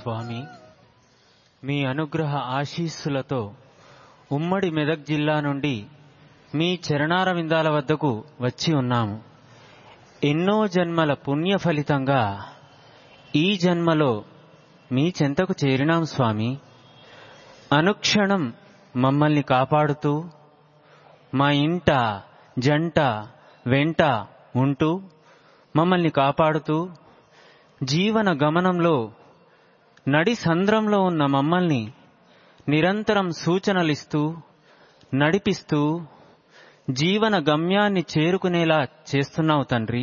స్వామి మీ అనుగ్రహ ఆశీస్సులతో ఉమ్మడి మెదక్ జిల్లా నుండి మీ చరణార విందాల వద్దకు వచ్చి ఉన్నాము ఎన్నో జన్మల పుణ్య ఫలితంగా ఈ జన్మలో మీ చెంతకు చేరినాం స్వామి అనుక్షణం మమ్మల్ని కాపాడుతూ మా ఇంట జంట వెంట ఉంటూ మమ్మల్ని కాపాడుతూ జీవన గమనంలో నడి సంద్రంలో ఉన్న మమ్మల్ని నిరంతరం సూచనలిస్తూ నడిపిస్తూ జీవన గమ్యాన్ని చేరుకునేలా చేస్తున్నావు తండ్రి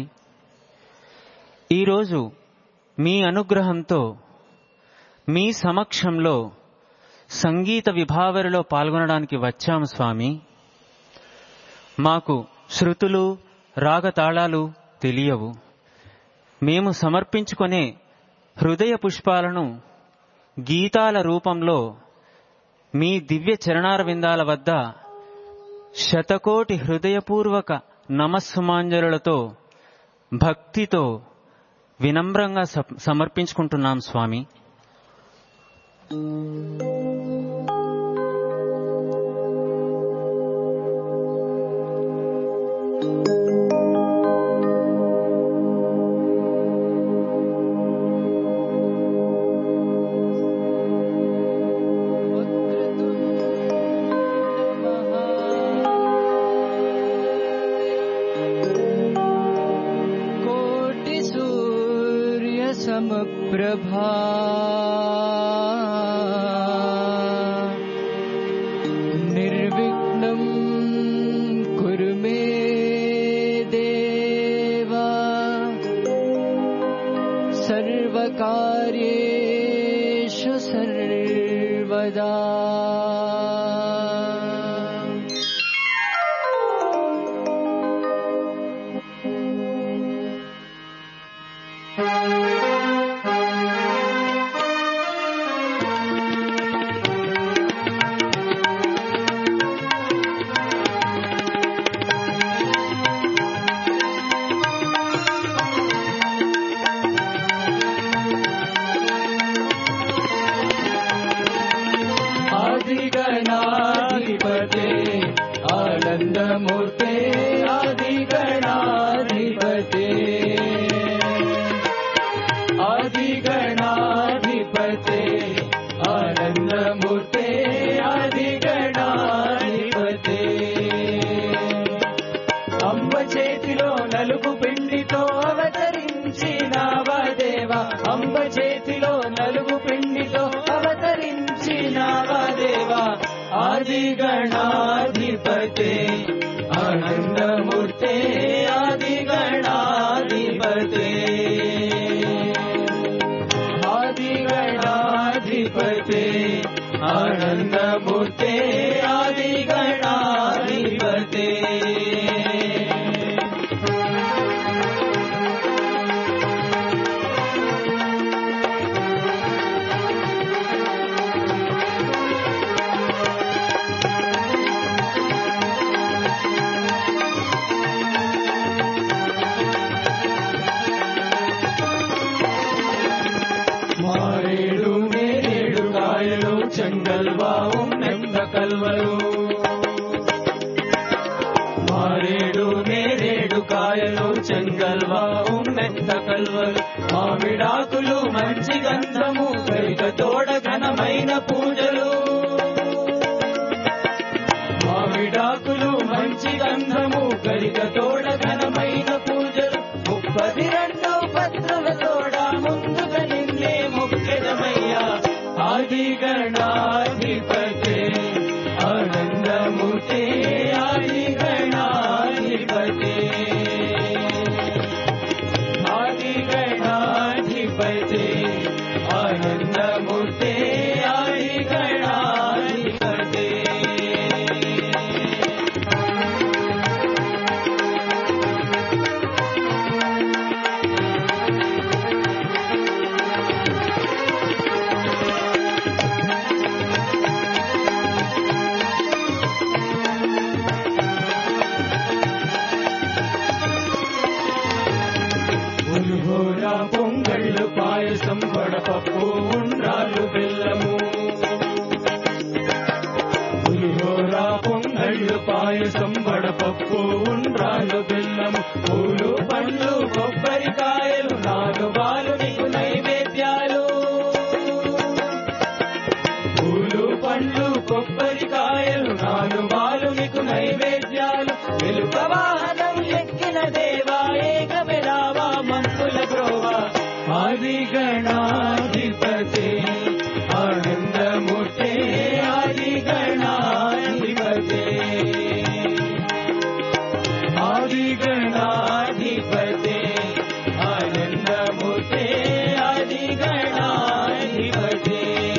ఈరోజు మీ అనుగ్రహంతో మీ సమక్షంలో సంగీత విభావరిలో పాల్గొనడానికి వచ్చాము స్వామి మాకు శృతులు రాగతాళాలు తెలియవు మేము సమర్పించుకునే హృదయ పుష్పాలను గీతాల రూపంలో మీ దివ్య చరణార విందాల వద్ద శతకోటి హృదయపూర్వక నమస్సుమాంజలులతో భక్తితో వినమ్రంగా స- సమర్పించుకుంటున్నాం స్వామి कोटि सूर्य समप्रभा निर्विघ्नं कुरु मे देवा सर्वकार्येषु सर्वदा आदिगणाधिपते आनन्दमूर्ते आदिगणाधिपते आदिगणाधिपते आनन्दमूर्ते आदिगणाधिपते అంబ చేతిలో నలుగు పిండితో అవతరించినావా దేవా అంబ చేతిలో నలుగు పిండితో అవతరించినావా దేవా ఆది గణాధిపతే ఆనందమూర్తే ఆది గణాధిపతే ఆది గణాధిపతే ఆనందమూర్తే ఆది గణాధిపతే మారేడు నేరేడు కాయలు చెంగల్వావు నెంద కల్వలు మారేడు నేరేడు కాయలు చెంగల్వావు నెంద కల్వలు మామిడాకులు మంచి గంధము కైక తోడ ఘనమైన పూజలు మామిడాకులు మంచి గంధము గరిక తోడ ఘనమైన పూజలు ముప్పది రెండు పత్రుల తోడ ముందుగా నిన్నే ముఖ్యమయ్యా ఆది గణాధిపతే ఆనందముతే ఆది గణాధిపతే ఆది గణాధిపతే ఆనందముతే ఆది గణాధిపతే పాయసం వడపప్పు ఉండ్రాలు బెల్లం పూలు పండ్లు కొబ్బరికాయలు నాలుగు బాలు నీకు నైవేద్యాలు పూలు పండ్లు కొబ్బరికాయలు నాలుగు బాలు నీకు నైవేద్యాలు వెలుక వాహనం ఎక్కిన దేవా ఏకమెరావా మంతుల బ్రోవా ఆది గణాధిపతి ఆనందమూర్తే ఆది గణాధిపతి ఆది గణాధిపతి ఆనందమూర్తే ఆది గణాధిపతి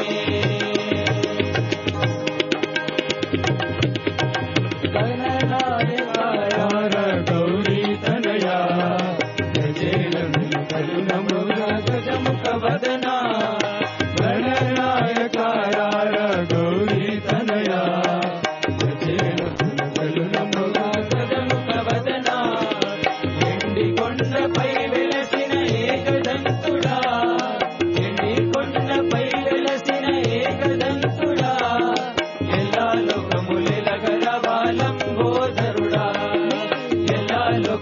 గణనాయకార గౌరీ తనయా కరుణముగ గజముఖ వదనా గణనాయకార గౌరీ తనయా కరుణముగ గజముఖ వదనా ఎండి కొండపై వెలసిన ఏకదంతుడా ఎండి కొండపై వెలసిన ఏకదంతుడా ఎలా లోకములెలగరవాలంబోధరుడా ఎలా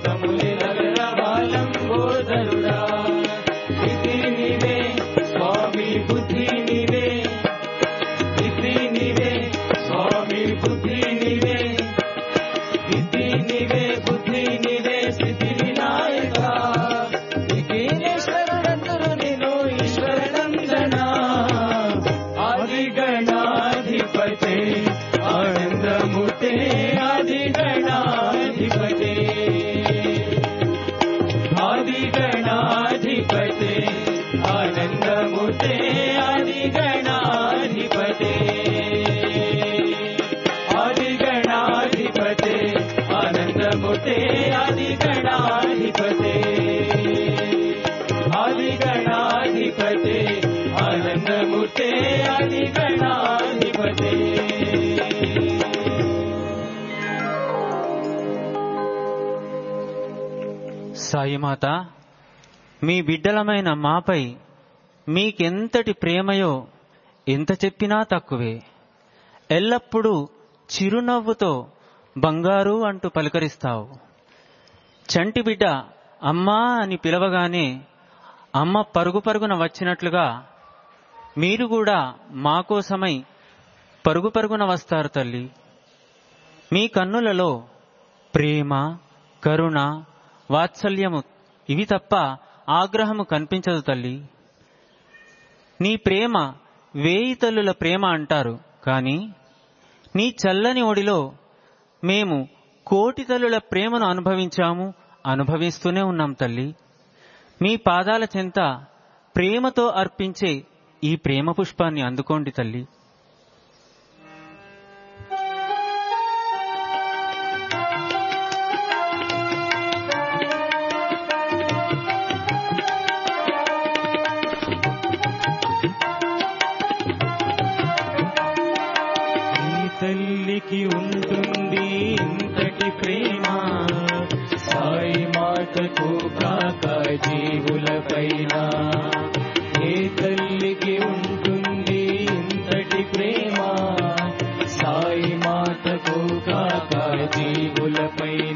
లోకములెలగరవాలంబోధరుడా ఇది నీవే స్వామి బుద్ధి నీవే ఇది నీవే స్వామి బుద్ధి నీవే ఇది నీవే బుద్ధి నీవే స్థితి వినాయక విఘ్నేశ్వరుడందురు నేను ఈశ్వరనందన ఆది గణాధిపతి ఆనందమూర్తే ఆది గణాధిపతి ఆది గణాధిపతి ఆనందమూర్తే ఆది గణాధిపతి ఆది గణాధిపతి ఆనందమూర్తే ఆది గణాధిపతి ఆది గణాధిపతి ఆనందమూర్తే ఆది గణాధిపతి సాయిమాత మీ బిడ్డలమైన మాపై మీకెంతటి ప్రేమయో ఎంత చెప్పినా తక్కువే ఎల్లప్పుడూ చిరునవ్వుతో బంగారు అంటూ పలకరిస్తావు చంటి బిడ్డ అమ్మా అని పిలవగానే అమ్మ పరుగు పరుగున వచ్చినట్లుగా మీరు కూడా మా కోసమై పరుగు పరుగున వస్తారు తల్లి మీ కన్నులలో ప్రేమ కరుణ వాత్సల్యము ఇవి తప్ప ఆగ్రహము కనిపించదు తల్లి నీ ప్రేమ వేయి తల్లుల ప్రేమ అంటారు కానీ నీ చల్లని ఒడిలో మేము కోటి తల్లుల ప్రేమను అనుభవించాము అనుభవిస్తూనే ఉన్నాం తల్లి మీ పాదాల చెంత ప్రేమతో అర్పించే ఈ ప్రేమ పుష్పాన్ని అందుకోండి తల్లి ఈ తల్లికి ఉంటుంది ఇంతటి ప్రేమ సాయి మాతకు కాక జీవుల పైన ఏ తల్లికి ఉంటుంది ఇంతటి ప్రేమ సాయి మాతకు కాక జీవుల పైన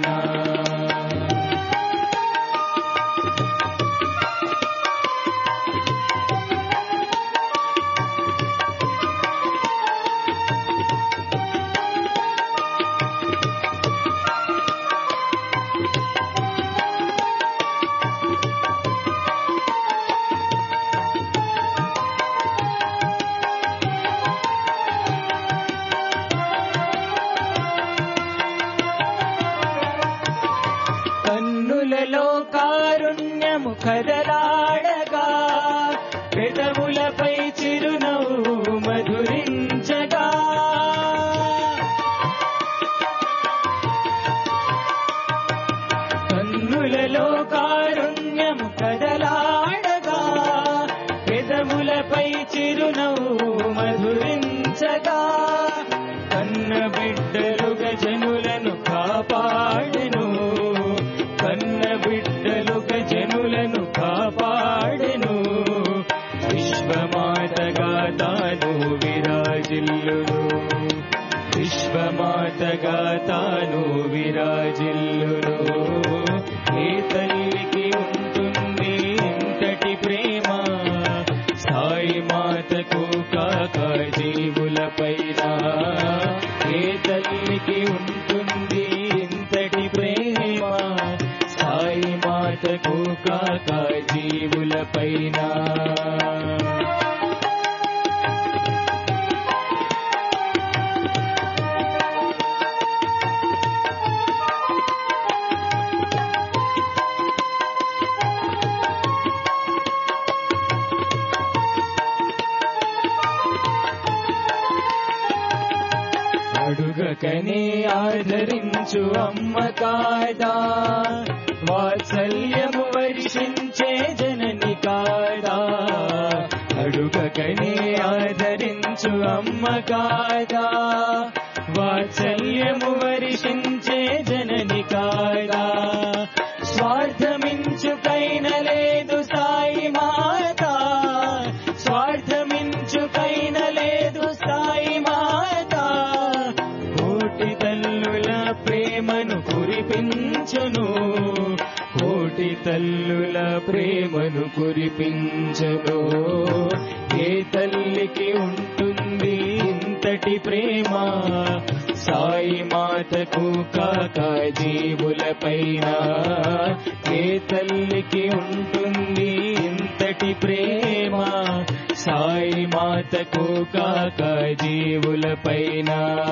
కన్నులలో కారుణ్యము కదలాడగా పెదవులపై చిరునవ్వు మధురించగా కన్నులలో కారుణ్యము కదలాడగా పెదవులపై చిరునవ్వు మధురించగా కన్న బిడ్డలుగా జనులను కాపాడెను కన్న బిడ్డలుగా జనులను కాపాడెను విశ్వమాతగా తాను విరాజిల్లును విశ్వ విశ్వమాతగా తాను విరాజిల్లును ఏ తల్లికి ఉంటుంది ఇంతటి ప్రేమ సాయి మాతకు కాక జీవులపైన ఏ తల్లికి ఉంటుంది ఇంతటి ప్రేమ సాయి మాతకు కాక జీవులపైన అడుగకనే ఆదరించు అమ్మ కాదా వాత్సల్యము వర్షించే జనని కాదా అడుగకనే ఆదరించు అమ్మ కాదా వాత్సల్యము వర్షించే జనని కాదా స్వార్థమించుకైన లేదు సాయి మాత స్వార్థమించుకైన లేదు సాయి మాత కోటి తల్లుల ప్రేమను కురిపించును కోటి తల్లుల ప్రేమను కురిపించును ఏ తల్లికి ఉంటుంది ఇంతటి ప్రేమ సాయి మాతకు కాక జీవులపైన ఏ తల్లికి ఉంటుంది ఇంతటి ప్రేమ సాయి మాతకు కాక జీవులపైన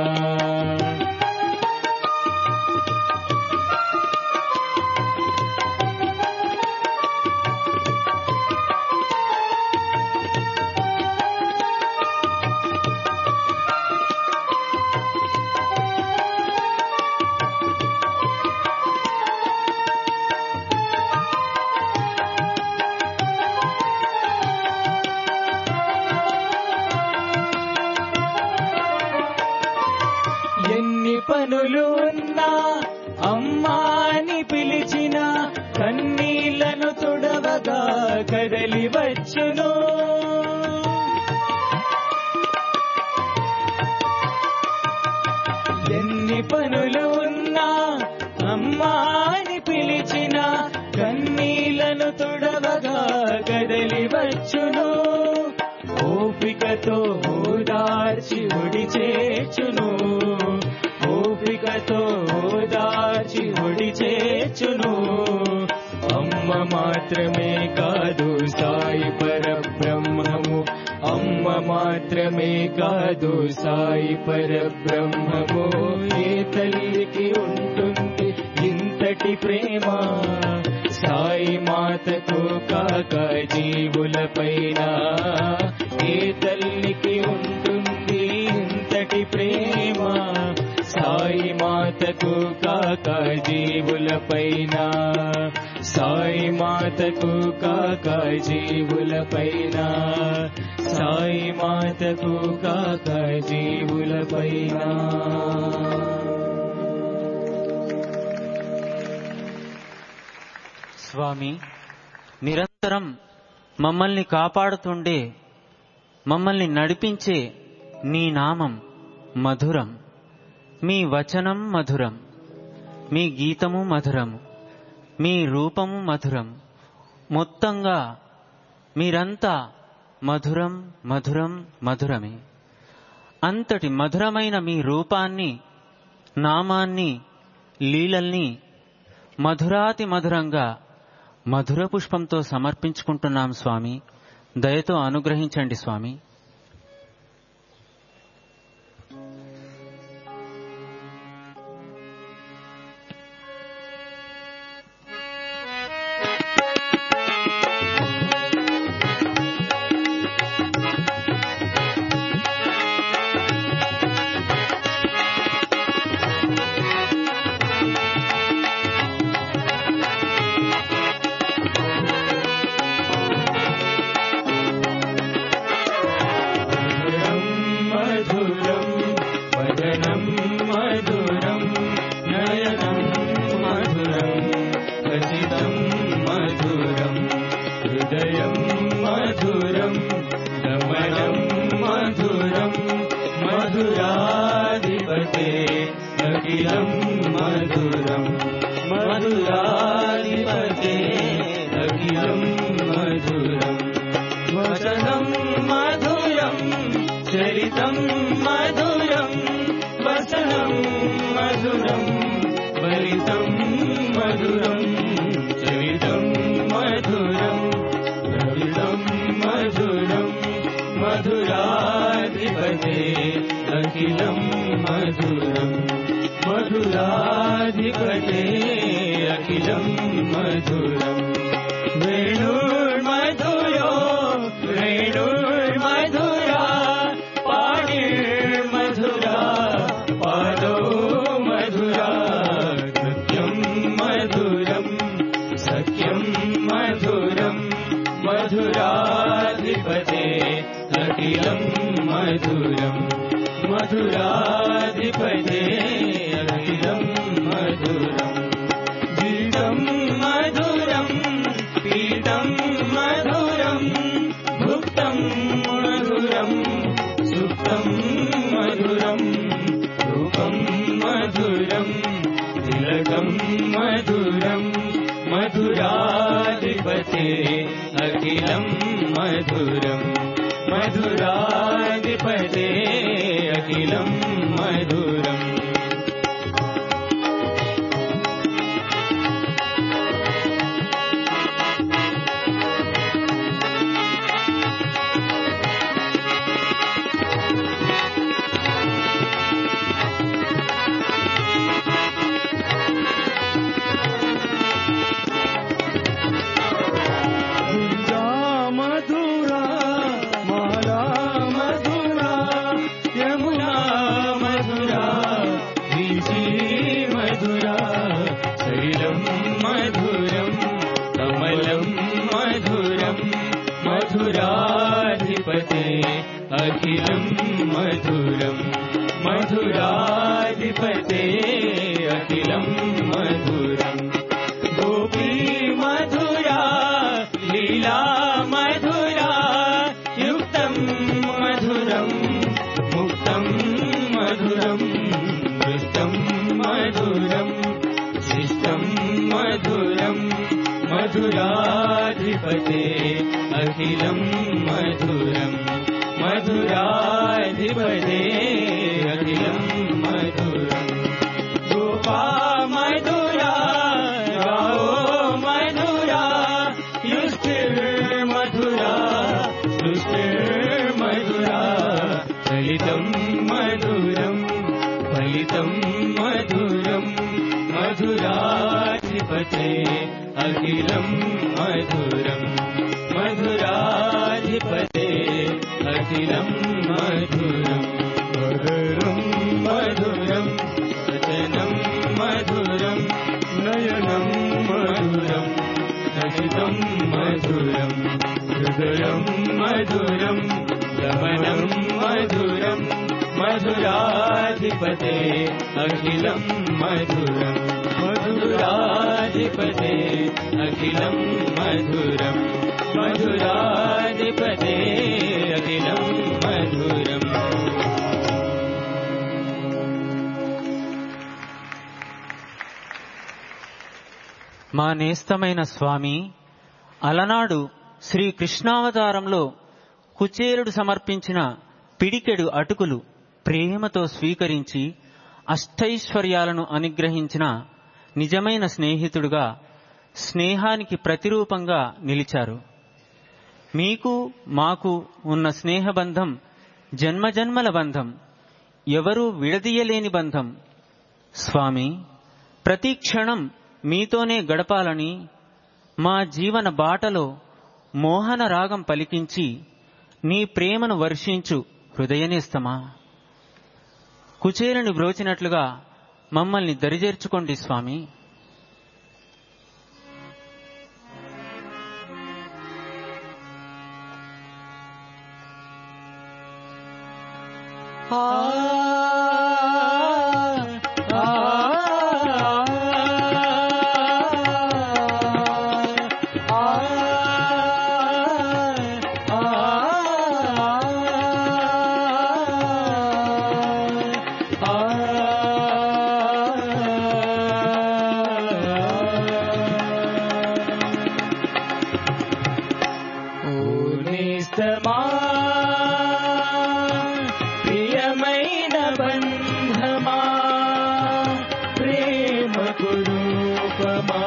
ఎన్ని పనులు ఉన్నా అమ్మాని పిలిచిన కన్నీళ్లను తుడవగా కదలి వచ్చును ఎన్ని పనులు ఉన్నా అమ్మాని పిలిచిన కన్నీళ్లను తుడవగా కదలి వచ్చును ఓపికతో ఓదార్చి ఒడి చేర్చును ఓపికతో ఓదార్చి ఒడి చేర్చును అమ్మ మాత్రమే కాదు సాయి పరబ్రహ్మము అమ్మ మాత్రమే కాదు సాయి పరబ్రహ్మము ఏ తల్లికి ఉంటుంది ఇంతటి ప్రేమ సాయి మాతకు కాక జీవులపైన ఏ తల్లికి ఉంటుంది ఇంతటి ప్రేమ సాయి మాతకు కాక జీవులపైన సాయి మాతకు కాక జీవులపైన సాయి మాతకు కాక జీవులపైన స్వామి నిరంతరం మమ్మల్ని కాపాడుతుండే మమ్మల్ని నడిపించే నీ నామం మధురం మీ వచనం మధురం మీ గీతము మధురము మీ రూపము మధురం మొత్తంగా మీరంతా మధురం మధురం మధురమే అంతటి మధురమైన మీ రూపాన్ని నామాన్ని లీలల్ని మధురాతి మధురంగా మధుర పుష్పంతో సమర్పించుకుంటున్నాం స్వామి దయతో అనుగ్రహించండి స్వామి అఖిలం మధురం మధురాధిపతే అఖిలం మధురం వచనం మధురం చరితం మధురం వచనం మధురం ఫలితం మధురం చరితం మధురం ఫలితం మధురం మధురాధిపతే అఖిలం మధురం మధురాధిపతే అఖిలం మధురం వేణుర్మధురో వేణుర్మధురా పాణిర్మధురా పాదో మధురా సత్యం మధురం సఖ్యం మధురం మధురాధిపతే అఖిలం మధురం మధురాధిపతే అఖిలం మధురం గీతం మధురం పీతం మధురం భుక్తం మధురం సుప్తం మధురం రూపం మధురం తిలకం మధురం మధురాధిపతే అఖిలం మధురం మధురాధిపతే అఖిలం మధురం దుర్గా మధురా మాలా మధురా యమునా మధురా వీచి మధురా శైలం మధురం కమలం మధురం మధురాధిపతే అఖిలం మధురం మధురాధిపతే అఖిలం మధురం గోపీ మధురా లీలా మధురా యుక్తం మధురం ముక్తం మధురం దృష్టం మధురం శిష్టం మధురం మధురాధిపతే అఖిలం మధురం మధురాధిపతే అఖిలం మధురం గోపా మధురా గాओ మధురా యుష్టిర్ మధురా సృష్టిర్ మధురా ఫలితం మధురం ఫలితం మధురం మధురాధిపతే అఖిలం మధురం మధురాధిపతే అఖిలం మధురం మధురం మధురం వచనం మధురం నయనం మధురం సహితం మధురం హృదయం మధురం గమనం మధురం మధురాధిపతే అఖిలం మధురం మధురాధిపతే అఖిలం మధురం మధురాధిపతే అఖిలం మధురం మా నేస్తమైన స్వామి అలనాడు శ్రీ కృష్ణావతారంలో కుచేలుడు సమర్పించిన పిడికెడు అటుకులు ప్రేమతో స్వీకరించి అష్టైశ్వర్యాలను అనుగ్రహించిన నిజమైన స్నేహితుడుగా స్నేహానికి ప్రతిరూపంగా నిలిచారు మీకు మాకు ఉన్న స్నేహబంధం జన్మజన్మల బంధం ఎవరూ విడదీయలేని బంధం స్వామి ప్రతి క్షణం మీతోనే గడపాలని మా జీవన బాటలో మోహన రాగం పలికించి నీ ప్రేమను వర్షించు హృదయనేస్తమా కుచేరుని బ్రోచినట్లుగా మమ్మల్ని దరిచేర్చుకోండి స్వామి ఆ ప్రియమైన బంధమా ప్రేమ కురూపమా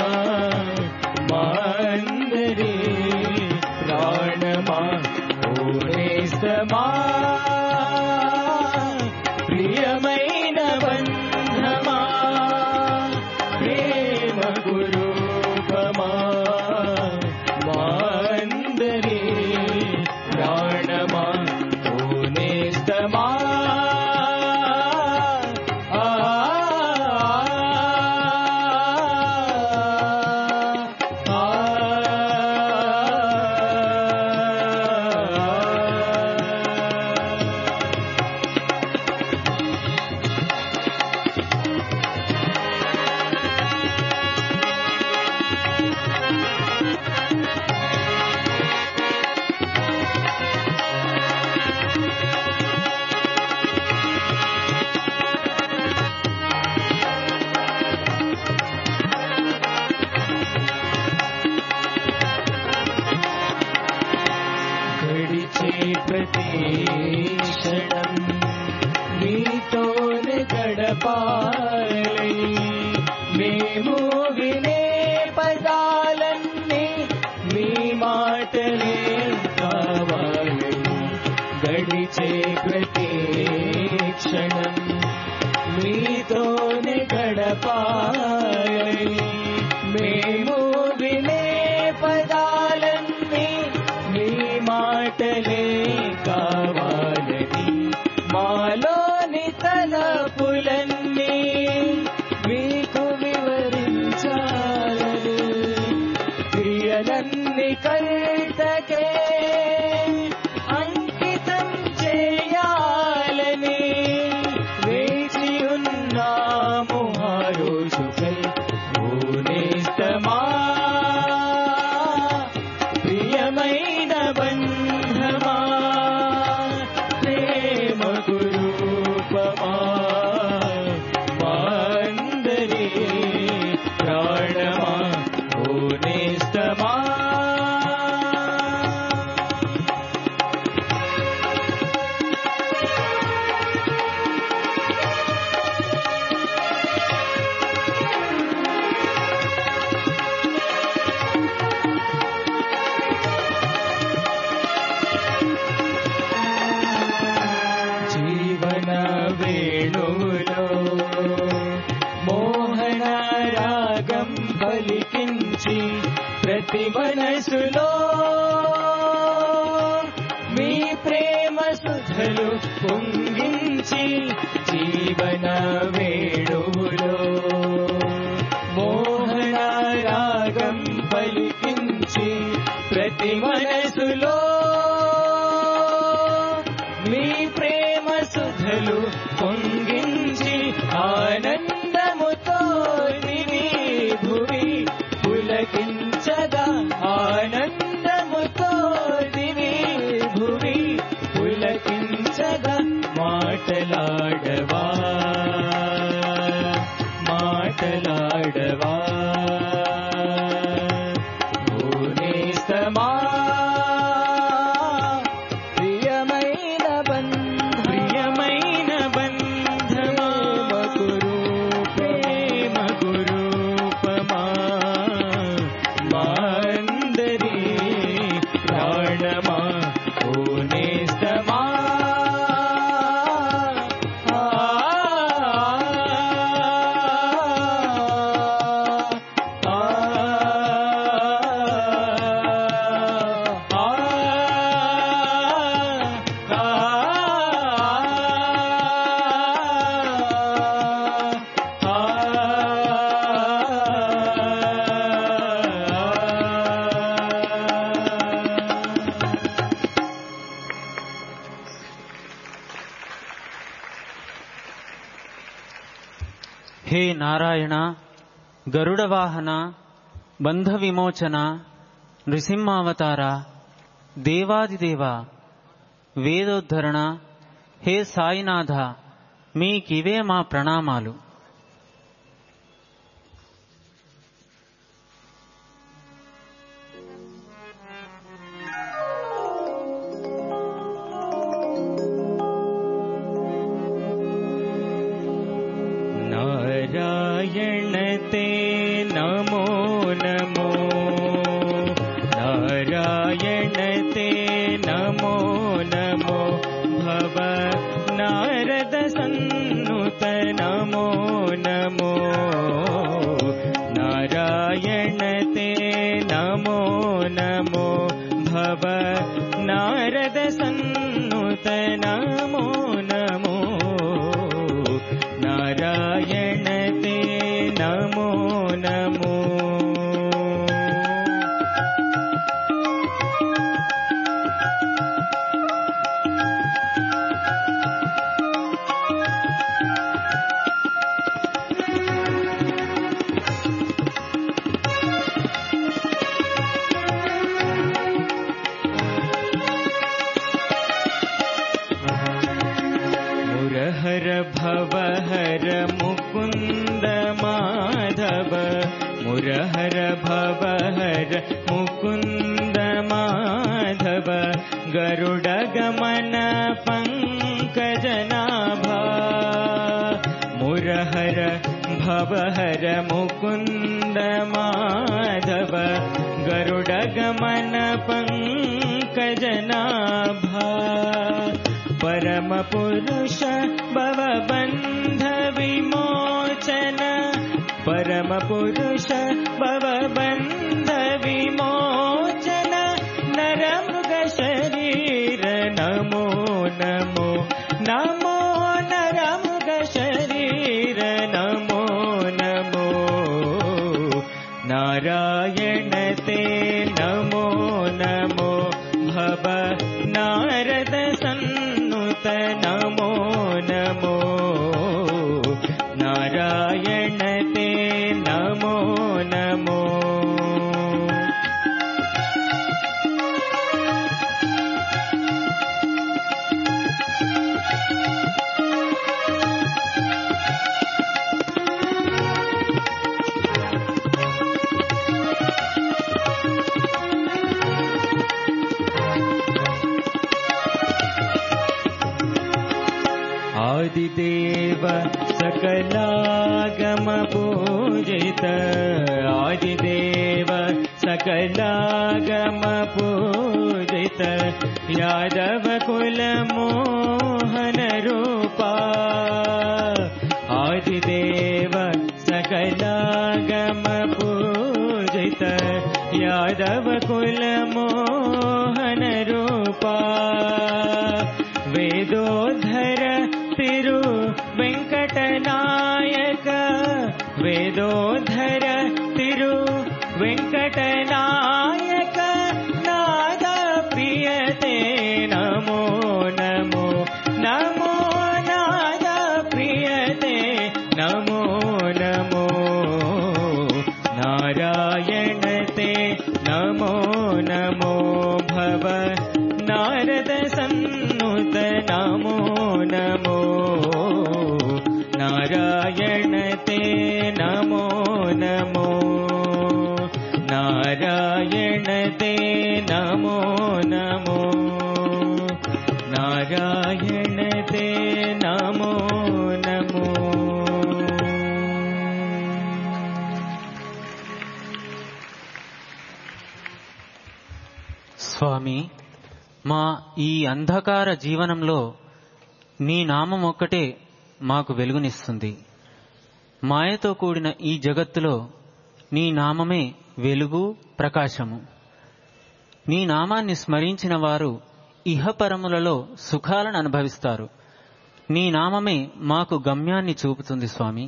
మాందరి ప్రాణమా ఓనేస్తమా ప్రియమైన బంధమా ప్రేమ గురూపమా మాందరి ప్రాణమా ఓనేస్తమా ఆ గడిచే ప్రతి క్షణం మీతోనే గడపాలి మేము వినే పదాలన్నీ మీ మాటలే కావాలి గడిచే ప్రతి క్షణం మీతోనే గడపాలి మేము వినే పదాలన్నీ మీ మాటలే కావాలని మాలోని తలపులన్నీ మీకు వివరించాలని క్రియలన్నీ కల్తకే అంకితం చేయాలని వేచి ఉన్నాము ఆ రోజుకై ఓనేస్తమా ప్రియమైన బంధమా ప్రేమ గురూపమా మాందరి ప్రాణమా ఓనేస్తమా జీవన వేణువులో మోహన రాగం పలికించి ప్రతి మనసులో మీ ప్రేమ సుధలు పొంగించి జీవన వేణువులో మోహన రాగం పలికించి ప్రతి మనసులో మీ ప్రేమ సుధలు పొంగించి ఆనందముతో దివి భువి పులకించగా ఆనందముతో దివి భువి పులకించగా మాటలాడవా మాటలాడవా భువనేస్తమా ప్రియమైన బంధ ప్రియమైన బంధమా ప్రేమ గురూపమా మాందరి ప్రాణమా ఓనేస్తమా హే నారాయణ గరుడ వాహన బంధ విమోచన నృసింహావతార దేవాదిదేవ వేదోద్ధరణ హే సాయినాథ మీకివే మా ప్రణామాలు नमो नमो नारायण ते नमो नमो मुरहर भवहर मुकुन्द माधव मुरहर भवहर मुकुन्द माधव गरुडगमन पङ्कजनाभा मुरहर भवहर मुकुन्द माधव गरुडगमन पङ्कजनाभा परमपुरुष भवबन्ध विमोचन परमपुरुष भवबन्ध विमोचन नरमृगशरीर नमो नमो नमो नरमृगशरीर नमो नमो नारायण ते नमो नमो भव नारद सन्नुत नमो नमो नारायण ते नमो नमो आदिदेव सकलागम पूजित आदिदेव सकलागम पूजित यादव कुल मोहन रूपा आदिदेव सकलागम पूजित यादव कुल मोहन रूपा वेदोधर तिरु वेङ्कटनायक वेदोधर तिरु वेङ्कटनायक नाद प्रियते नमो नमो नमो नाद प्रियते नमो नमो नारायण ते नमो नमो भव नारद सन्नुत नमो नमो नारायण ते नमो नमो नारायण ते नमो नमो नारायण ते नमो नमो స్వామి మా ఈ అంధకార జీవనంలో నీ నామం ఒక్కటే మాకు వెలుగునిస్తుంది మాయతో కూడిన ఈ జగత్తులో నీ నామమే వెలుగు ప్రకాశము నీ నామాన్ని స్మరించిన వారు ఇహపరములలో సుఖాలను అనుభవిస్తారు నీ నామమే మాకు గమ్యాన్ని చూపుతుంది స్వామి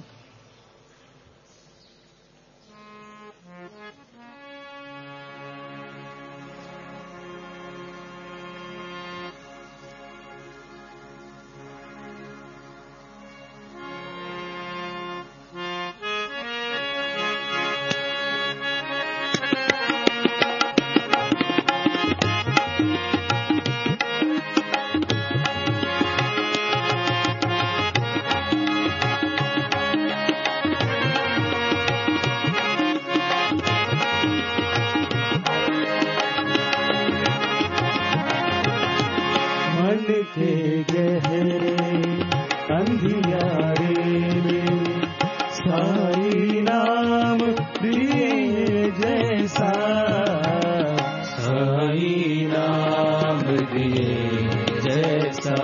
मन के गहरे अंधियारे में साई नाम दिए जैसा साई नाम दिए जैसा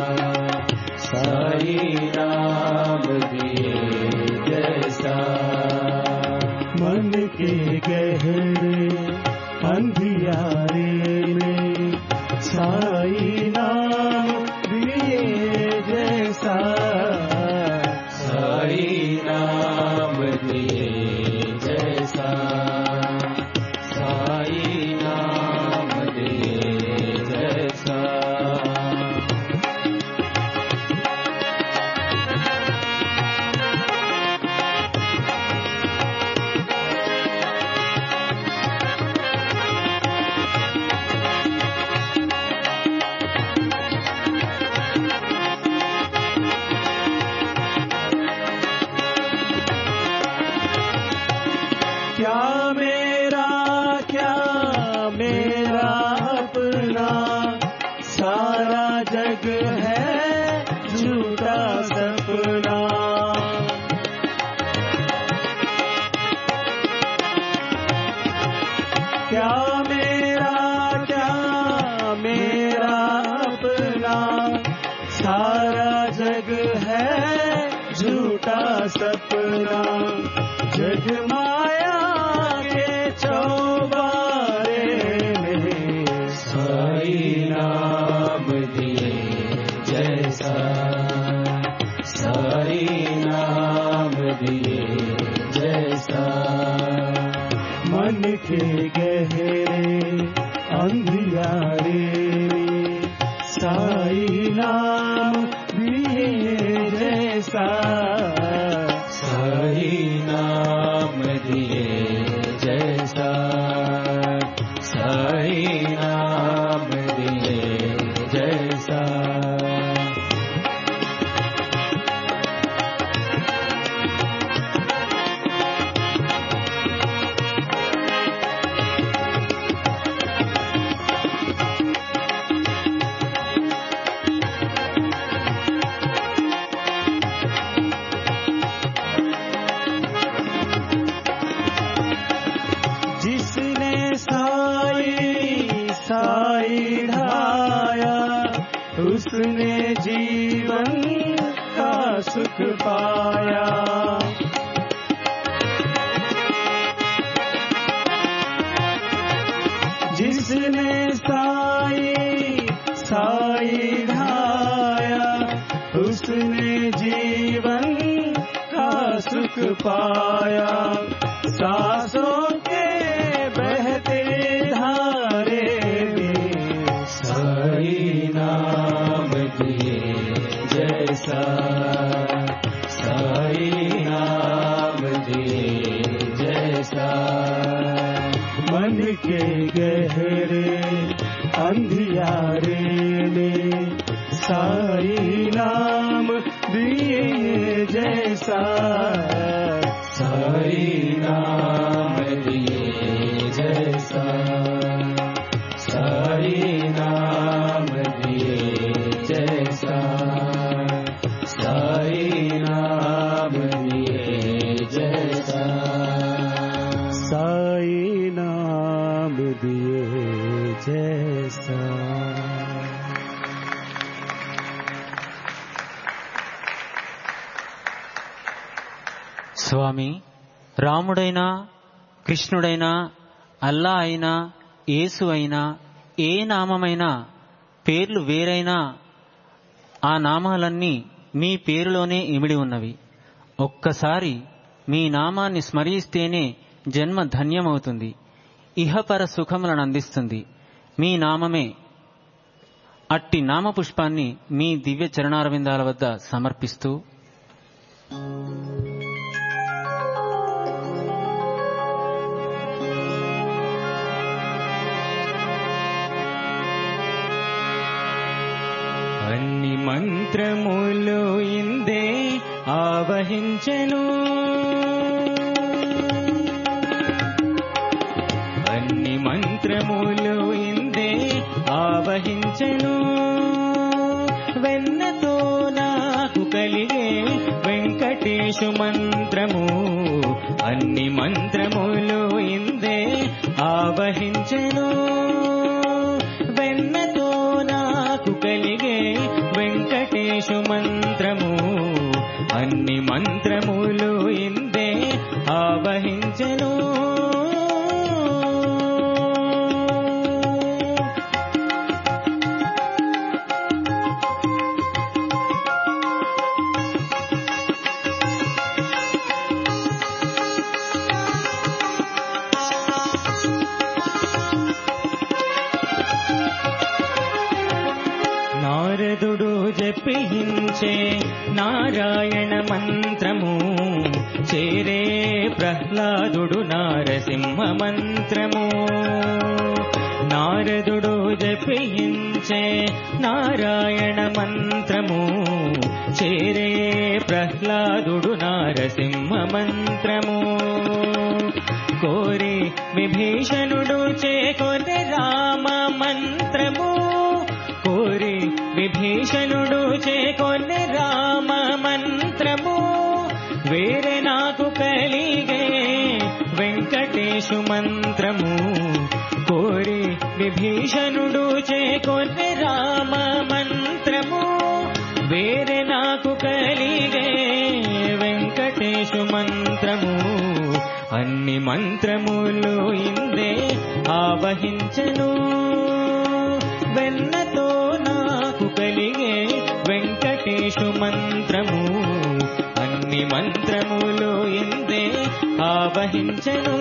साई नाम दिए जैसा मन के गहरे अंधियारे में साई नाम सारा जग है झूठा सपना क्या मेरा क्या मेरा अपना सारा जग है झूठा सपना जग माया के चौबारे में साई नाम दिए जैसा साई नाम दिए जैसा मन के गहरे अंधियारे साई नाम दिए जैसा साई नाम दिए जैसा साई नाम दिए जैसा जिसने साई साई ढाया उसने जीवन का सुख पाया जिसने साई साई ढाया उसने जीवन का सुख पाया सांसों के बहते धारे में साई नाम दिए जैसा साई नाम दिए जैसा मन के गहरे अंधियारे में साई नाम दिए जैसा साई नाम दिए जैसा साई नाम दिए जैसा साई नाम दिए जैसा साई नाम दिए जैसा స్వామి రాముడైనా కృష్ణుడైనా అల్లా అయినా యేసు అయినా ఏ నామమైనా పేర్లు వేరైనా ఆ నామాలన్నీ మీ పేరులోనే ఇమిడి ఉన్నవి ఒక్కసారి మీ నామాన్ని స్మరిస్తేనే జన్మ ధన్యమవుతుంది ఇహపర సుఖములను అందిస్తుంది మీ నామమే అట్టి నామపుష్పాన్ని మీ దివ్య చరణారవిందాల వద్ద సమర్పిస్తూ అన్ని మంత్రములు ఇందే ఆవహించెను అన్ని మంత్రములు ఇందే ఆవహించెను వెన్నతో నాకు కలిగే వెంకటేశు మంత్రము అన్ని మంత్రములు ఇందే ఆవహించెను వెన్నతో నాకు కలిగే వెంకటేశు మంత్రము అన్ని మంత్రములు ఇందే ఆవహించెను నారదుడు జపించే నారాయణ మంత్రము చేరే ప్రహ్లాదుడు నారసింహ మంత్రము నారదుడు జపించే నారాయణ మంత్రము చేరే ప్రహ్లాదుడు నారసింహ మంత్రము కోరి విభీషణుడు చేకొని రామ మంత్రము కోరి విభీషణుడు చేకొన్ని రామ మంత్రము వేరే నాకు కలిగే వెంకటేశు మంత్రము కోరి విభీషణుడు చేకొన్ని రామ మంత్రము వేరే నాకు కలిగే వెంకటేశు మంత్రము అన్ని మంత్రములు ఇందే ఆవహించను వెన్నతో నాకు కలిగే వెంకటేశు మంత్రము అన్ని మంత్రములు ఇందే ఆవహించను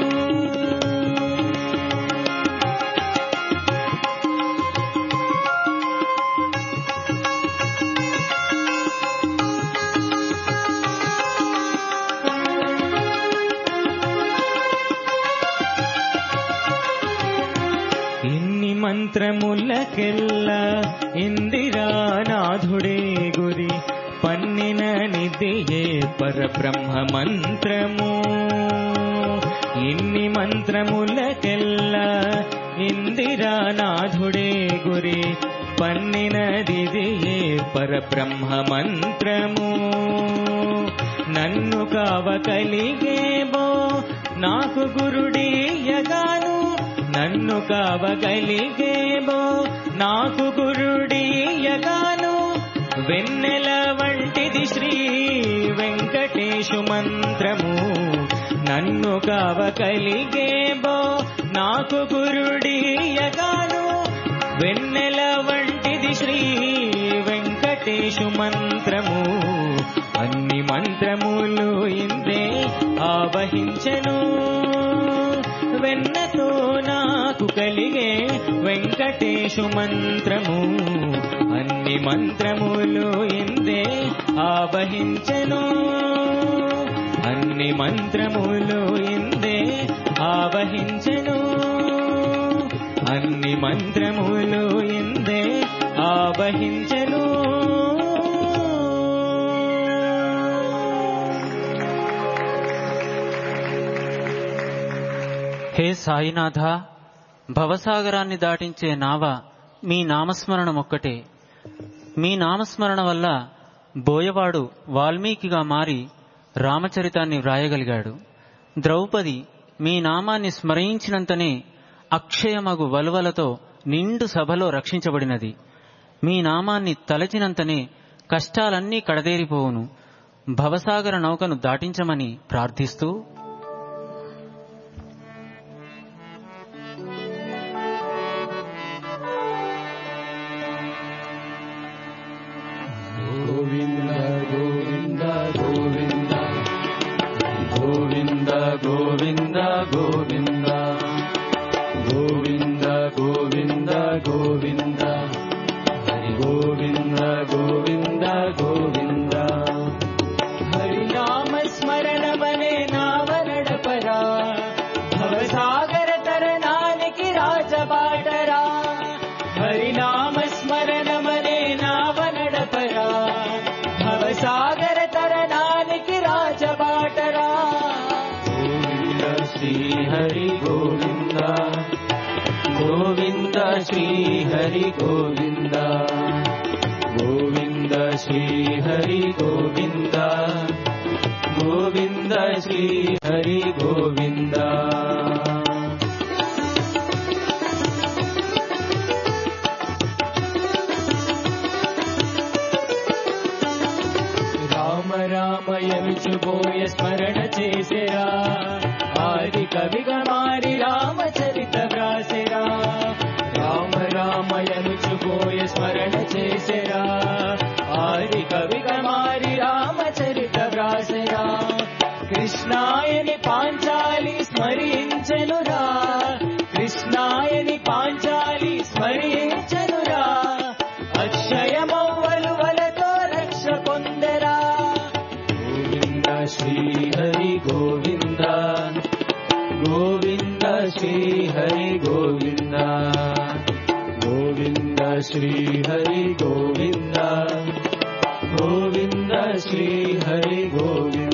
ఇన్ని మంత్రములకెల్ల ఇందిరానాథుడే గురి పన్నిన నిధియే పరబ్రహ్మ మంత్రము ఇన్ని మంత్రములకెల్ల ఇందిరానాథుడే గురి పన్నినదిదియే పరబ్రహ్మ మంత్రము నన్ను కావ కలిగేబో నాకు గురుడీయగాను నన్ను కావగలిగేమో నాకు గురుడీయగాను వెన్నెల వంటిది శ్రీ వెంకటేశు మంత్రము నన్ను కావగలిగేమో నాకు గురుడీయగాను వెన్నెల వంటిది శ్రీ వెంకటేశు మంత్రము అన్ని మంత్రములు ఇందే ఆవహించెను వెన్నతో నాకు కలిగే వెంకటేశు మంత్రము అన్ని మంత్రములు ఇందే ఆవహించెను అన్ని మంత్రములు ఇందే ఆవహించెను అన్ని మంత్రములు ఇందే ఆవహించెను హే సాయినాథ భవసాగరాన్ని దాటించే నావ మీ నామస్మరణం ఒక్కటే మీ నామస్మరణ వల్ల బోయవాడు వాల్మీకిగా మారి రామచరితాన్ని వ్రాయగలిగాడు ద్రౌపది మీ నామాన్ని స్మరించినంతనే అక్షయమగు వలువలతో నిండు సభలో రక్షించబడినది మీ నామాన్ని తలచినంతనే కష్టాలన్నీ కడదేరిపోవును భవసాగర నౌకను దాటించమని ప్రార్థిస్తూ గోవింద గోవింద గోవింద గోవింద గోవింద గోవింద గోవింద గోవింద గోవింద హరి గోవింద గోవింద గోవింద హరినామ స్మరణమనే నావనడపరా భవసాగర తరణానికి రాజబాటరా హరినామ స్మరణమనే నావనడపరా భవసాగర తరణానికి రాజబాటరా గోవింద శ్రీ హరి గోవింద గోవింద శ్రీ హరి గోవింద గోవింద శ్రీ హరి గోవింద గోవింద శ్రీ హరి గోవింద రామ రామయనుచుబోయ స్మరణ చేసెరా ఆది కవిగా మారి రామచరిత వ్రాసెరా రామ రామయనుచుబోయ స్మరణ చేసెరా ఆది కవిగా మారి రామచరిత వ్రాసెరా కృష్ణాయని పాంచాలి స్మరించెనురా కృష్ణాయని పాంచాలి స్మరించెనురా అక్షయమవ్వలువలతో రక్ష పొందరా గోవింద శ్రీ హరి గోవింద గోవింద శ్రీ హరి గోవింద గోవింద శ్రీ హరి గోవింద గోవింద శ్రీ హరి గోవింద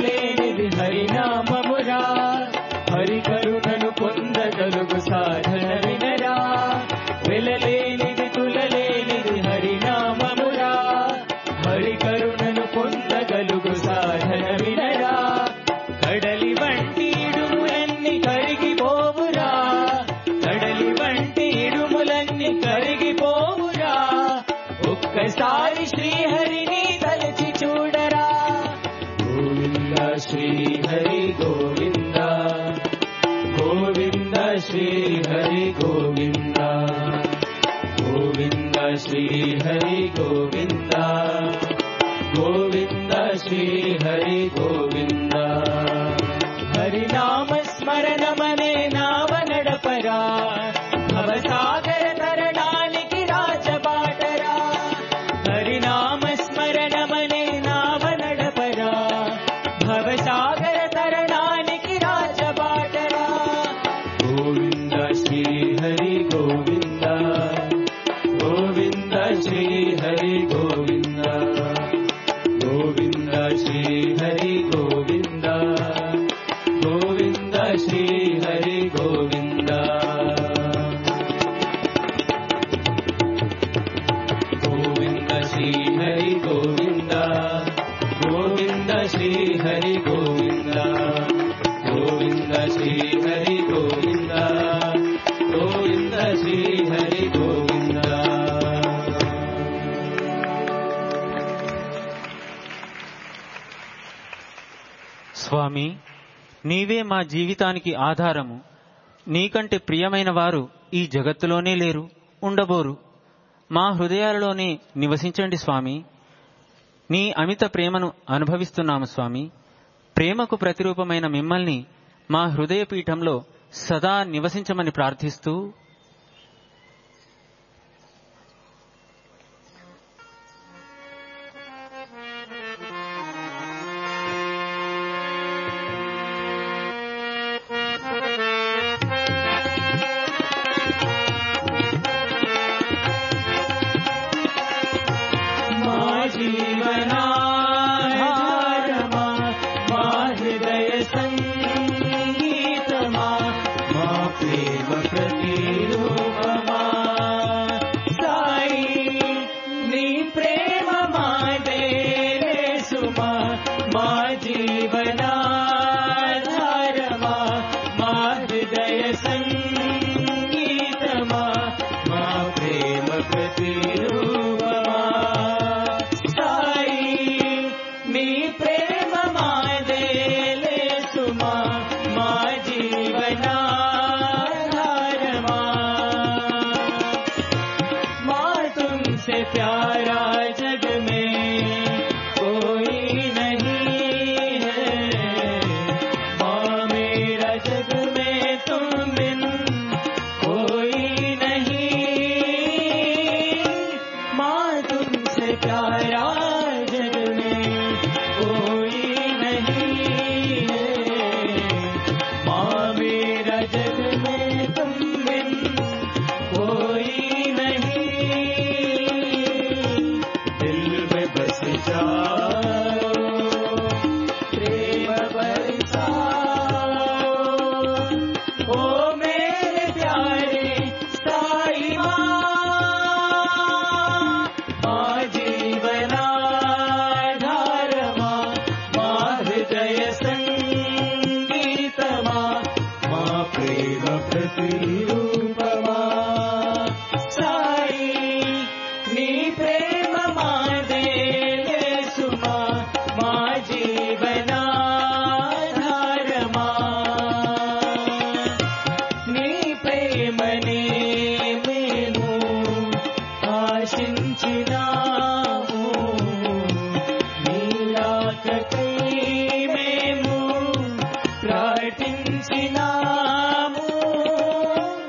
వెలలేనిది హరినామమురా హరి కరుణను పొందగలుగు సాధన వినరా వెలలేనిది తులలేనిది హరినామమురా హరి కరుణను పొందగలుగు సాధన వినరా కడలి వంటి ఇడుములన్నీ కరిగిపోవురా కడలి వంటి ఇడుములన్నీ కరిగిపోవురా ఒక్కసారి శ్రీహరిని తలచి చూడరా గోవింద శ్రీ హరి గోవింద గోవింద శ్రీ హరి గోవింద గోవింద శ్రీ హరి గోవింద గోవింద శ్రీ హరి గోవింద హరినామ స్మరణమనే నావ నడపరా భవసాగర తరణానికి రాజబాటరా హరినామ స్మరణమనే నావ నడపరా భవసాగర తరణానికి రాజబాటరా గోవింద శ్రీ హరి గోవింద గోవింద శ్రీ హరి గోవింద గోవింద శ్రీ హరి గోవింద గోవింద శ్రీ హరి గోవింద గోవింద శ్రీ హరి గోవింద గోవింద శ్రీ హరి గోవింద గోవింద శ్రీ హరి గోవింద గోవింద శ్రీ హరి గోవింద స్వామి నీవే మా జీవితానికి ఆధారము నీకంటే ప్రియమైన వారు ఈ జగత్తులోనే లేరు ఉండబోరు మా హృదయాలలోనే నివసించండి స్వామి నీ అమిత ప్రేమను అనుభవిస్తున్నాము స్వామి ప్రేమకు ప్రతిరూపమైన మిమ్మల్ని మా హృదయ పీఠంలో సదా నివసించమని ప్రార్థిస్తూ మా జీవనాధారమా మా హృదయ సంగీతమా మా ప్రేమ ప్రతిరూపమా సాయి నీ ప్రేమ మాదేలే సుమా మా జీవనాధారమా మా హృదయ సంగీతమా మా ప్రేమ ప్రతిరూపమా సాయి మీ ప్రేమ మాదేలే సుమా మా జీవనాధారమా माँ तुमसे प्यारा जग में कोई नहीं है माँ मेरा जग में तुम बिन कोई नहीं माँ तुमसे प्यारा जग में कोई नहीं है माँ मेरा जग में तुम बिन कोई नहीं दिल में बस जाओ प्रेम बरसाओ ओ मेरे प्यारे साई माँ माँ जीवनाधारमा माँ हृदय संगीतमा माँ प्रेम प्रतिरूपमा సాయి నీ ప్రేమ మాదేలే సుమా మా జీవనాధారమా నీ ప్రేమనే మేము ఆశించినాము నీలాకై మేము ప్రార్థించినాము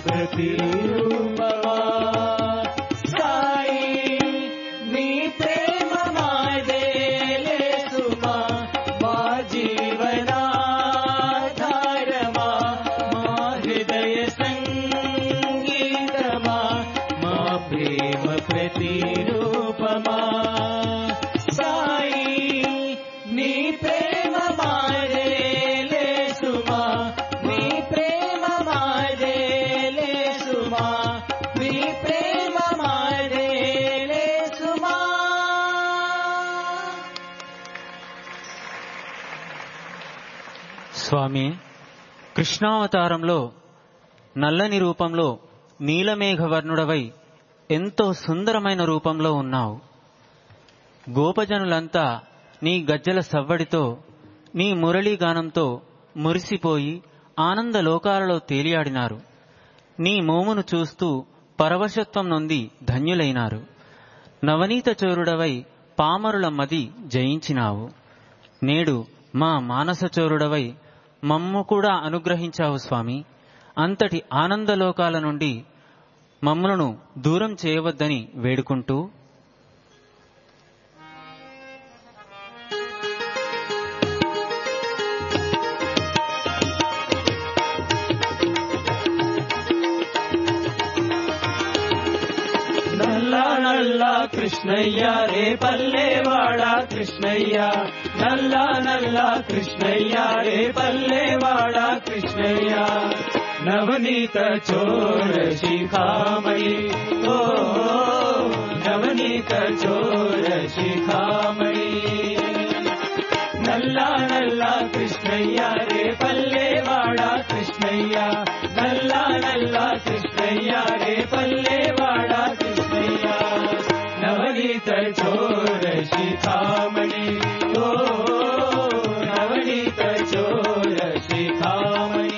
ప్రతిరూపమా సాయి నీ ప్రేమ మాదేలే సుమా మా జీవనాధారమా మా హృదయ సంగీతమా మా ప్రేమ ప్రతిరూపమా సాయి నీ ప్రేమ మాదేలే సుమా నీ ప్రేమ మాదేలే సుమా నీ ప్రేమ మాదేలే సుమా స్వామి కృష్ణావతారంలో నల్లని రూపంలో నీలమేఘవర్ణుడవై ఎంతో సుందరమైన రూపంలో ఉన్నావు గోపజనులంతా నీ గజ్జల సవ్వడితో నీ మురళీ గానంతో మురిసిపోయి ఆనంద లోకాలలో తేలియాడినారు నీ మోమును చూస్తూ పరవశత్వం నొంది ధన్యులైనారు నవనీత చోరుడవై పామరుల మది జయించినావు నేడు మా మానసచోరుడవై మమ్ము కూడా అనుగ్రహించావు స్వామి అంతటి ఆనందలోకాల నుండి మమ్మలను దూరం చేయవద్దని వేడుకుంటూ నల్ల నల్ల కృష్ణయ్య రే పల్లెవాడ కృష్ణయ్య నల్ల నల్ల కృష్ణయ్య రే పల్లెవాడ కృష్ణయ్య నవనీత చోర శిఖామణి ఓ నవనీత చోర శిఖామణి నల్ల నల్ల కృష్ణయ్య రే పల్లెవాడ కృష్ణయ్య నల్ల నల్ల కృష్ణయ్య రే పల్లెవాడ కృష్ణయ్య నవనీత చోర శిఖామణి ఓ నవనీత చోర శిఖామణి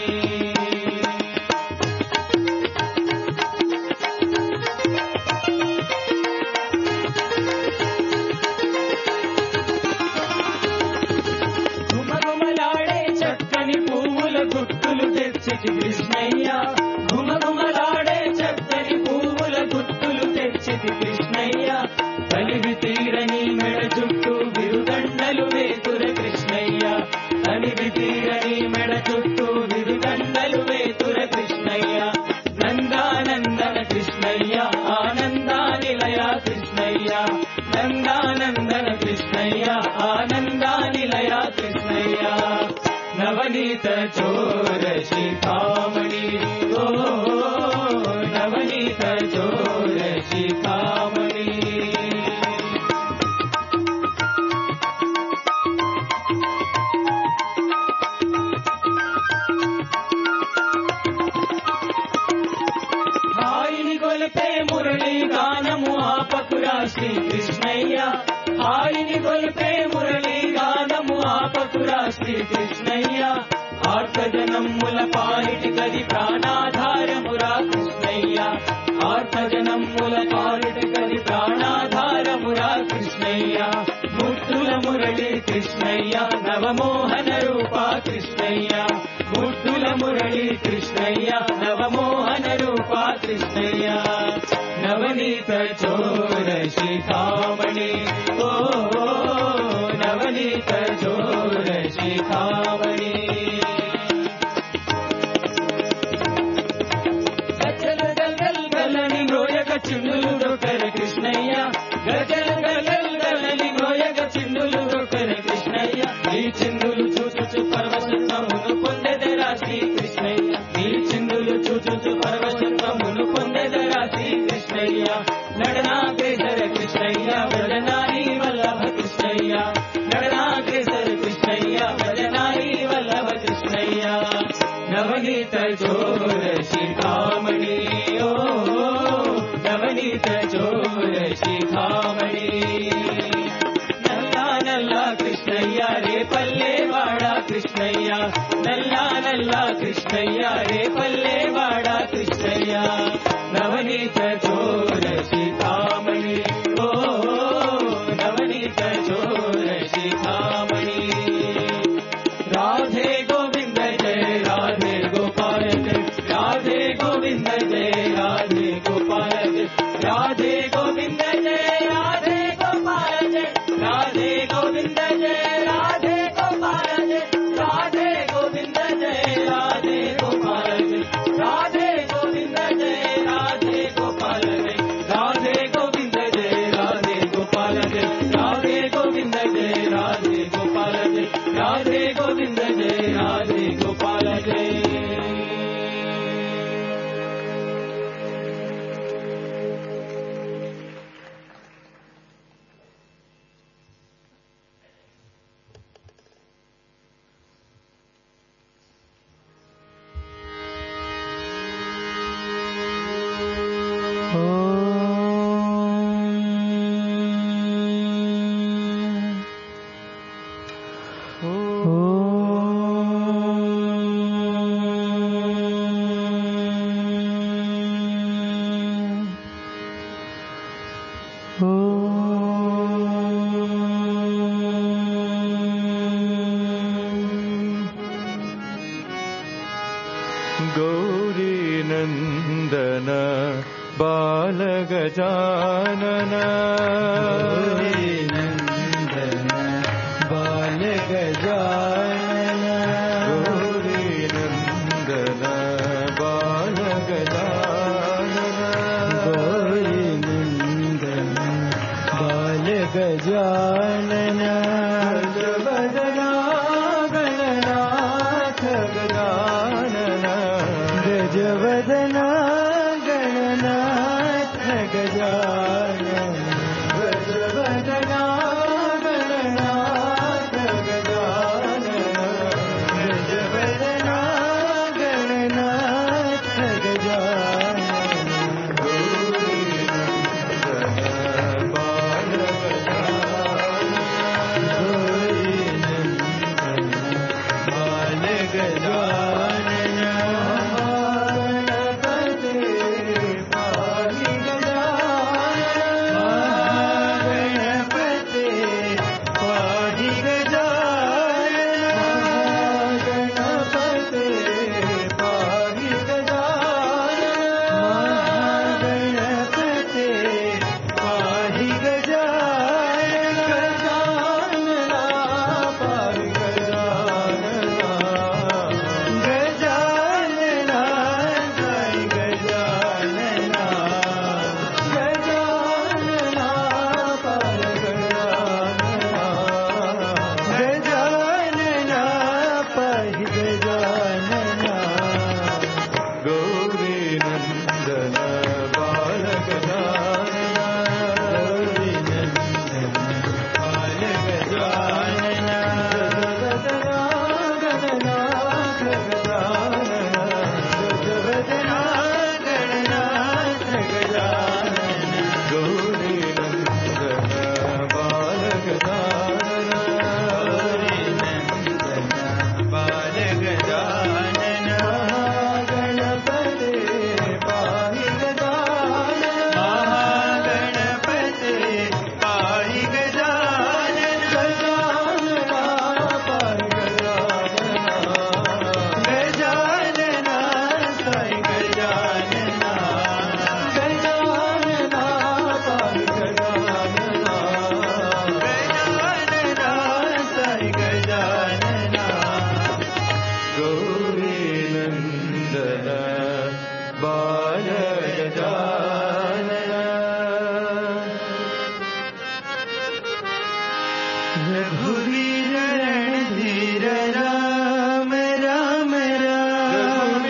గుమగుమలాడే చక్కని పువ్వుల గుట్టులు తెచ్చిటి కృష్ణయ్య గుమగుమలాడే చక్కని పువ్వుల గుట్టులు తెచ్చిటి కృష్ణయ్య కలివి తీరని మెడ చుట్టూ విరుదండలు వేతుర కృష్ణయ్య కలివి తీరని మెడ చుట్టూ విరుదండలు వేతుర కృష్ణయ్య నందానందన కృష్ణయ్య ఆనందా నిలయ కృష్ణయ్య నందానందన కృష్ణయ్య ఆనందా నిలయ కృష్ణయ్య నవనీత చోర శిఖామణి ఓ నవనీత చోర శిఖామణి హాయిని గొలిపే మురళి గానము ఆపకురా శ్రీ కృష్ణయ్య హాయిని గొలిపే మురళి గానము ఆపకురా శ్రీ కృష్ణయ్య ఆర్తజనమ్ముల పాలిటి గది ప్రాణాధారమురా కృష్ణయ్య ఆర్తజనమ్ముల పాలిటి గది ప్రాణాధారమురా కృష్ణయ్య ముట్టుల మురళి కృష్ణయ్య నవమోహన రూప కృష్ణయ్య ముట్టుల మురళి కృష్ణయ్య నవమోహన రూప కృష్ణయ్య నవనీత చోర శిఖామణి ఓ నవనీత చోర శిఖామణి గజల గల్ గలని మ్రోయగ చిందులు డొక్కర కృష్ణయ్య గజల గల్ గలని మ్రోయగ చిందులు డొక్కర కృష్ణయ్య ఈ చిందులు చూచుచు పరవశత్వమును పొందెదరా శ్రీ కృష్ణయ్య ఈ చిందులు చూచుచు పరవశత్వమును పొందెదరా శ్రీ కృష్ణయ్య నడనాగ్రేసర కృష్ణయ్య వదనారి వల్లభ కృష్ణయ్య నడనాగ్రేసర కృష్ణయ్య వదనారి వల్లభ కృష్ణయ్య నవనీత చోర శిఖామణి ఓ నవనీత చోర శిఖామణి నల్ల నల్ల కృష్ణయ్య రే పల్లెవాడ కృష్ణయ్య నల్ల నల్ల కృష్ణయ్య రే పల్లెవాడ కృష్ణయ్య నవనీత చోర శిఖామణి ఓ నవనీత చోర శిఖామణి రాధే గోవింద జయ రాధే గోపాల జయ రాధే గోవింద गौरीनन्दन बालगजानन नन्दन बालगजानन गौरीनन्दन बालगजानन गौरीनन्दन बालगजानन गजवदना गणनाथ गजानन गजवदना गणनाथ गजानन गजवदना गणनाथ गजानन गजवदना गणनाथ गजानन गौरीनन्दन गौरीनन्दन बालगजानन रघुवीर रणधीर राम राम राम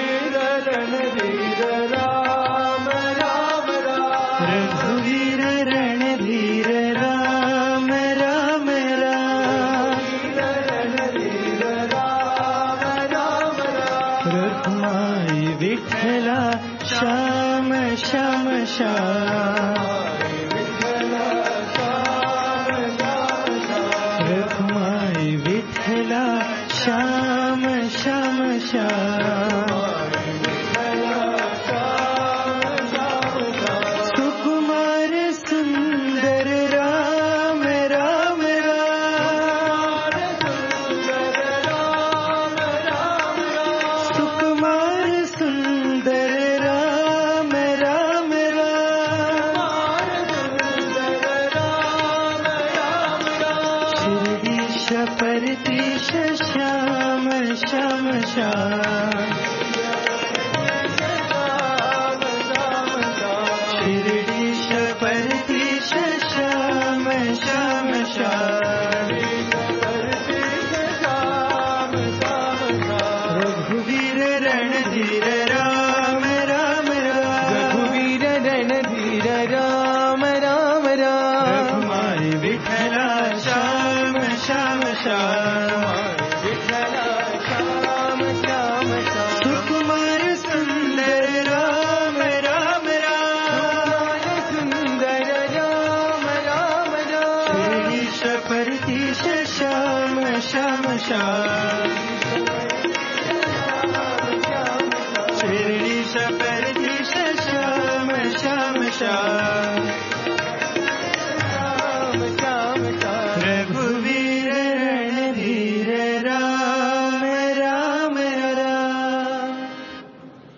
रघुवीर रणधीर राम राम राम रघुमाई विठ्ठला श्याम श्याम श्याम रघुमाई विठ्ठला श्याम श्याम श्याम सुकुमार सुंदर राम राम राम सुकुमार सुंदर राम राम राम शिरीष परतीश श्याम श्याम श्याम शिरडीश परतीश श्याम श्याम श्याम रघुवीर रणधीर राम राम राम रघुवीर रणधीर राम राम राम रघुमाई विठला श्याम श्याम श्याम सुकुमार सुंदर राम राम राम सुंदर राम राम राम शिरीष परतीश श्याम श्याम श्याम शिरीष परतीश श्याम श्याम श्याम रघुवीर रणधीर राम राम राम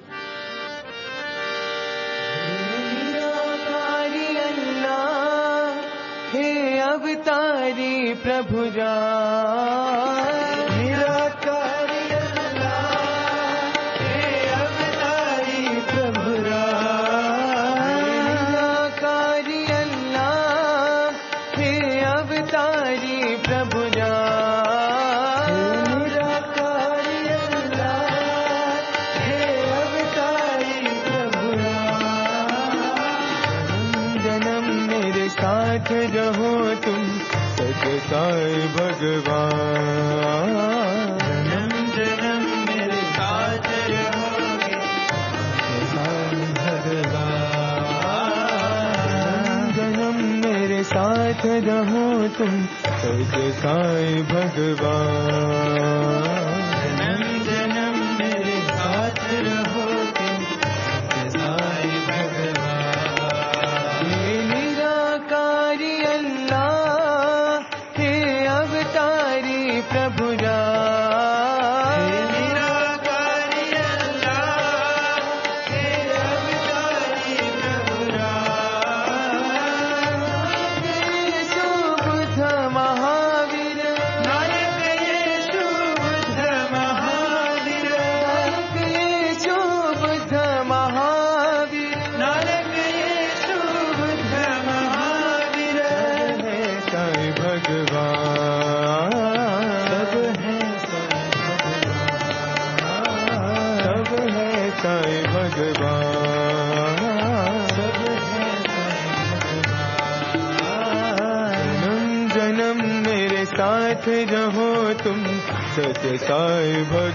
अवतारी प्रभु राम निराकारी अल्लाह हे अवतारी प्रभु राम निराकारी अल्लाह हे अवतारी प्रभु राम निराकारी अल्लाह हे अवतारी प्रभु राम जन्म मेरे साथ रहो तुम सच साई भगवान जन्म जन्म मेरे साथ रहोगे साई भगवान जन्म मेरे साथ रहो तुम सच साई भगवान जन्म जन्म मेरे साथ रहो तुम साई भगवान हे निराकारी अल्लाह हे अवतारी प्रभु राम हे निराकारी अल्लाह हे अवतारी प्रभु राम येशु बुद्ध महावीर नायक येशु बुद्ध महावीर नायक येशु बुद्ध महावीर नायक येशु बुद्ध महावीर है साई भगवान सब है सब है साई भगवान सब है जन्म जन्म मेरे साथ रहो तुम सच साई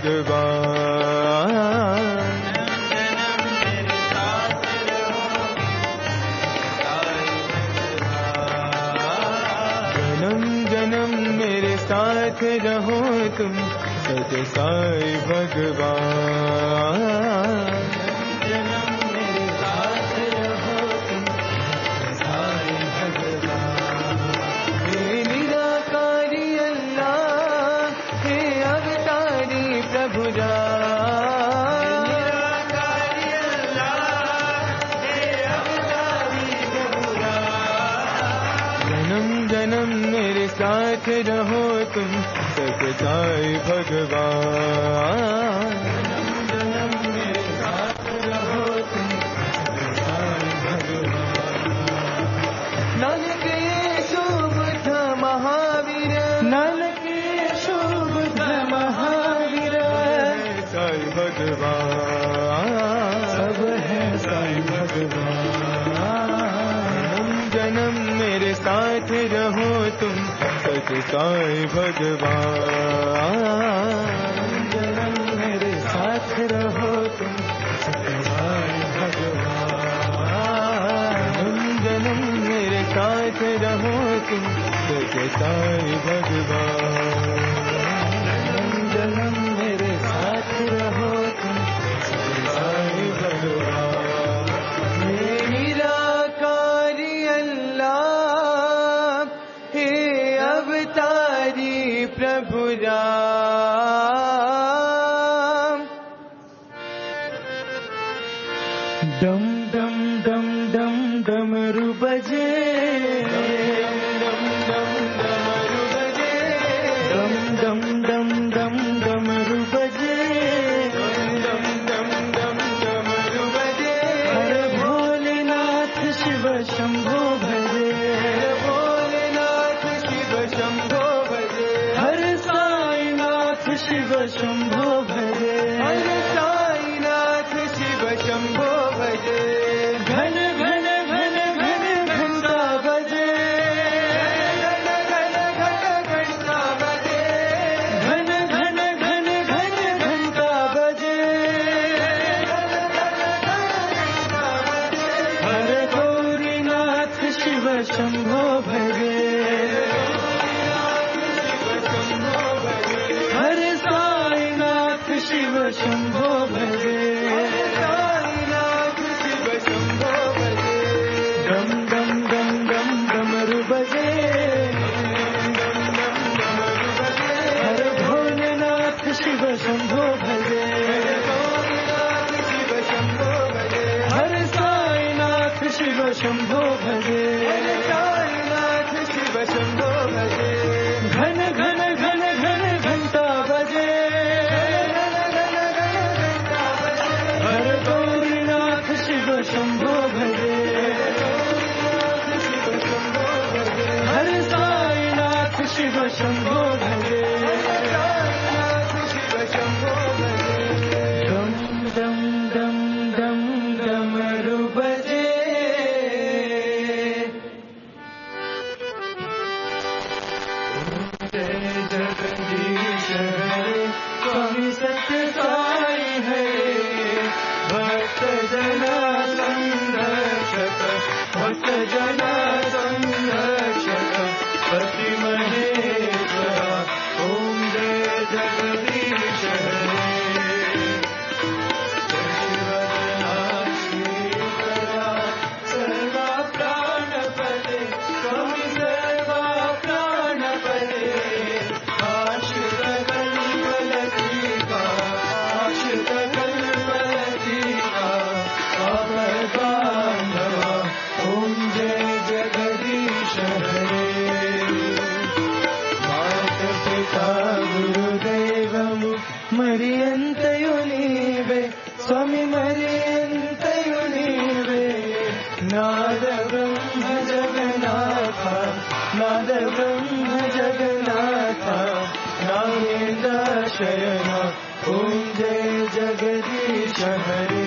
भगवान जन्म जन्म मेरे साथ रहो तुम सच साई भगवान जन्म मेरे साथ रहो तुम साई भगवान हे निराकारी अल्लाह हे अवतारी प्रभु राम निराकारी अल्लाह हे अवतारी प्रभु जन्म जन्म मेरे साथ रहो तुम सच साई भगवान जन्म जन्म मेरे साथ रहो तुम सच साई भगवान नानक येशु बुद्ध महावीर नानक येशु बुद्ध महावीर साई भगवान सब है साई भगवान जन्म जन्म मेरे साथ रहो तुम सच साई भगवान जन्म मेरे साथ रहो तुम सच साई भगवान जन्म मेरे साथ रहो तुम सच साई भगवान जन्म मेरे साथ रहो तुम सच साई भगवान हे निराकारी अल्लाह हे अवतारी प्रभु राम डम डम डम डम डमरू बजे डम डम डमरू बजे डम डम डम डम डमरू बजे डम डम डम डमरू बजे हर भोलेनाथ शिव शंभो भजे भोलेनाथ शिव शंभो भजे हर साईनाथ शिव शंभो भजे हर साईनाथ शिव शंभो भजे घन घन घन घन घंटा बजे घन घन घन घंटा बजे घन घन घन घन घंटा बजे हर गौरीनाथ शिव शंभो भजे हर साईनाथ शिव शंभो भजे शिव शंभो भजे डम डम डम डम डमरू बजे हर भोलेनाथ शिव शंभो भजे शिव शंभो भजे हर साईनाथ शिव शंभो भजे साईनाथ शिव शंभो भजे స్వామి మరి ఎంతయు నీవే నాద బ్రహ్మ జగన్నాథ నాద బ్రహ్మ జగన్నాథ నాగేంద్ర శయన ఓం జయ జగదీశ హరే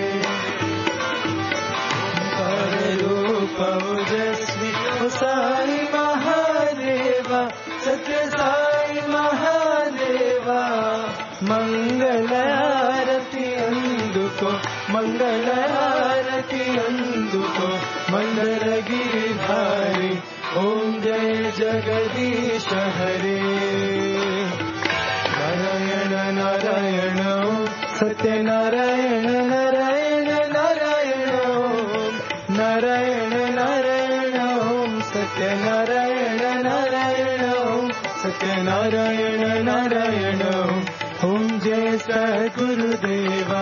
रूप ओजस्वी ओ साई महादेवा सत्य साई महादेवा మంగళారతి అందుకో మంగళారతి అందుకో మందరగిరిధారి ఓం జయ జగదీశ హరే నారాయణ నారాయణ ఓం సత్యనారాయణ నారాయణ నారాయణ ఓం నారాయణ నారాయణ ఓం సత్యనారాయణ నారాయణ ఓం సత్యనారాయణ నారాయణ ఓం ఓం జయ సద్గురుదేవా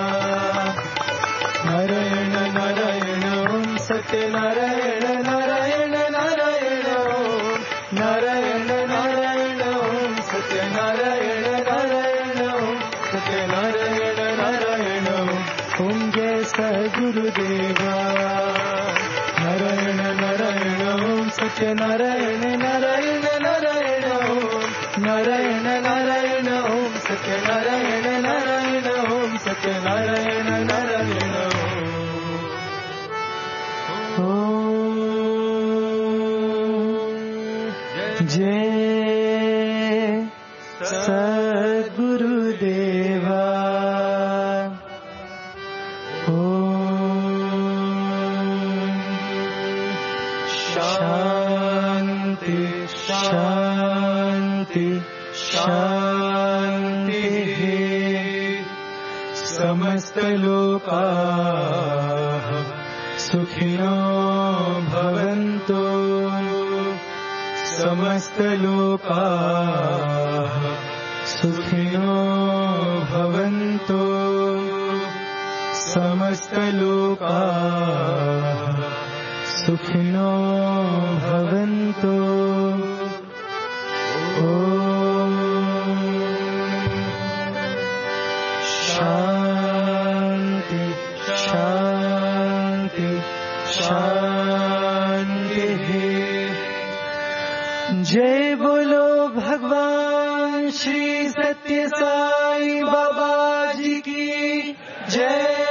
నారాయణ నారాయణ ఓం సత్యనారాయణ నారాయణ నారాయణ ఓం నారాయణ నారాయణ ఓం సత్యనారాయణ నారాయణ ఓం సత్యనారాయణ నారాయణ ఓం జయ సద్గురుదేవా నారాయణ నారాయణ ఓం సత్యనారాయణ నారాయణ నారాయణ ఓం నారాయణ నారాయణ ఓం సత్యనారాయణ నారాయణ ఓం సత్యనారాయణ నారాయణ ఓం जय सद्गुरुदेवा शान्ति शान्ति शान्तिः समस्तलोकाः सुखिनो भवन्तु समस्तलोकाः सुखिनो भवन्तु समस्तलोकाः सुखिनो भवन्तु शान्ति शान्ति शान्तिः जय बोलो भगवान श्री सत्य साई बाबा जी की जय